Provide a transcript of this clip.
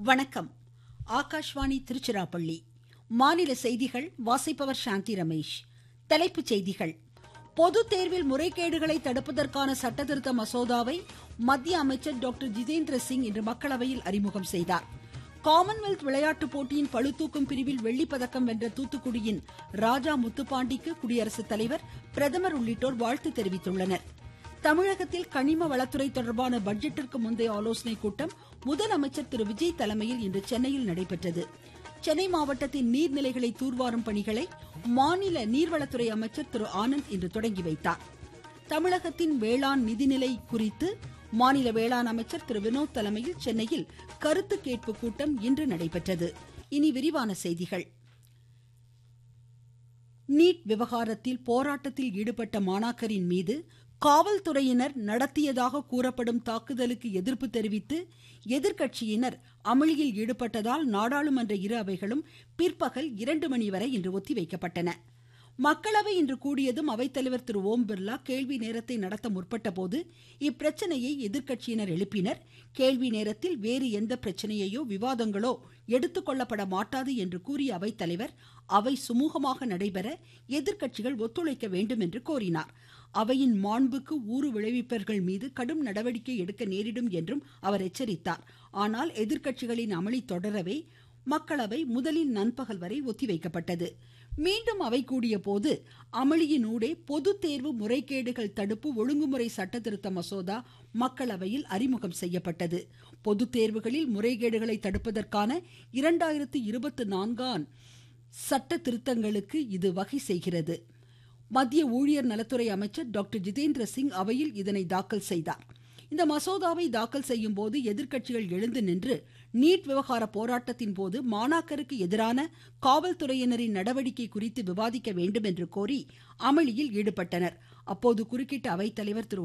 வணக்கம் ஆகாஷ்வாணி திருச்சிராப்பள்ளி மாநில செய்திகள் வாசிப்பவர் சாந்தி ரமேஷ் தலைப்புச் செய்திகள் பொதுத் தேர்வில் முறைகேடுகளை தடுப்பதற்கான சட்டத்திருத்த மசோதாவை மத்திய அமைச்சர் டாக்டர் ஜிதேந்திர சிங் இன்று மக்களவையில் அறிமுகம் செய்தார் காமன்வெல்த் விளையாட்டுப் போட்டியின் பளுதூக்கும் பிரிவில் வெள்ளிப் பதக்கம் வென்ற தூத்துக்குடியின் ராஜா முத்துப்பாண்டிக்கு குடியரசுத் தலைவர் பிரதமர் உள்ளிட்டோர் வாழ்த்து தெரிவித்துள்ளனர் தமிழகத்தில் கனிம வளத்துறை தொடர்பான பட்ஜெட்டிற்கு முந்தைய ஆலோசனைக் கூட்டம் முதலமைச்சர் திரு விஜய் தலைமையில் இன்று சென்னையில் நடைபெற்றது சென்னை மாவட்டத்தின் நீர்நிலைகளை தூர்வாரும் பணிகளை மாநில நீர்வளத்துறை அமைச்சர் திரு ஆனந்த் இன்று தொடங்கி வைத்தார் தமிழகத்தின் வேளாண் நிதிநிலை குறித்து மாநில வேளாண் அமைச்சர் திரு வினோத் தலைமையில் சென்னையில் கருத்து கேட்பு கூட்டம் இன்று நடைபெற்றது இனி விரிவான செய்திகள் நீட் விவகாரத்தில் போராட்டத்தில் ஈடுபட்ட மாணாக்கரின் மீது காவல்துறையினர் நடத்தியதாக கூறப்படும் தாக்குதலுக்கு எதிர்ப்பு தெரிவித்து எதிர்க்கட்சியினர் அமளியில் ஈடுபட்டதால் நாடாளுமன்ற இரு அவைகளும் பிற்பகல் இரண்டு மணி வரை இன்று ஒத்திவைக்கப்பட்டன மக்களவை இன்று கூடியதும் அவைத்தலைவர் திரு ஓம் பிர்லா கேள்வி நேரத்தை நடத்த முற்பட்ட போது இப்பிரச்சனையை எதிர்க்கட்சியினர் எழுப்பினர் கேள்வி நேரத்தில் வேறு எந்த பிரச்சனையோ விவாதங்களோ எடுத்துக்கொள்ளப்பட மாட்டாது என்று கூறிய அவைத்தலைவர் அவை சுமூகமாக நடைபெற எதிர்க்கட்சிகள் ஒத்துழைக்க வேண்டும் என்று கோரினார் அவையின் மாண்புக்கு ஊறு விளைவிப்பவர்கள் மீது கடும் நடவடிக்கை எடுக்க நேரிடும் என்றும் அவர் எச்சரித்தார் ஆனால் எதிர்க்கட்சிகளின் அமளி தொடரவே மக்களவை முதலில் நண்பகல் வரை ஒத்திவைக்கப்பட்டது மீண்டும் அவை கூடிய போது அமளியினூடே பொது தேர்வு முறைகேடுகள் தடுப்பு ஒழுங்குமுறை சட்டத்திருத்த மசோதா மக்களவையில் அறிமுகம் செய்யப்பட்டது பொது தேர்வுகளில் முறைகேடுகளை தடுப்பதற்கான இரண்டாயிரத்து இருபத்தி நான்காம் சட்ட திருத்தங்களுக்கு இது வகை செய்கிறது மத்திய ஊழியர் நலத்துறை அமைச்சர் டாக்டர் ஜிதேந்திர சிங் அவையில் இதனை தாக்கல் செய்தார் இந்த மசோதாவை தாக்கல் செய்யும் போது எதிர்க்கட்சிகள் எழுந்து நின்று நீட் விவகார போராட்டத்தின் போது மாணாக்கருக்கு எதிரான காவல்துறையினரின் நடவடிக்கை குறித்து விவாதிக்க வேண்டும் என்று கோரி அமளியில் ஈடுபட்டனர் அப்போது குறுக்கிட்ட அவைத்தலைவர் திரு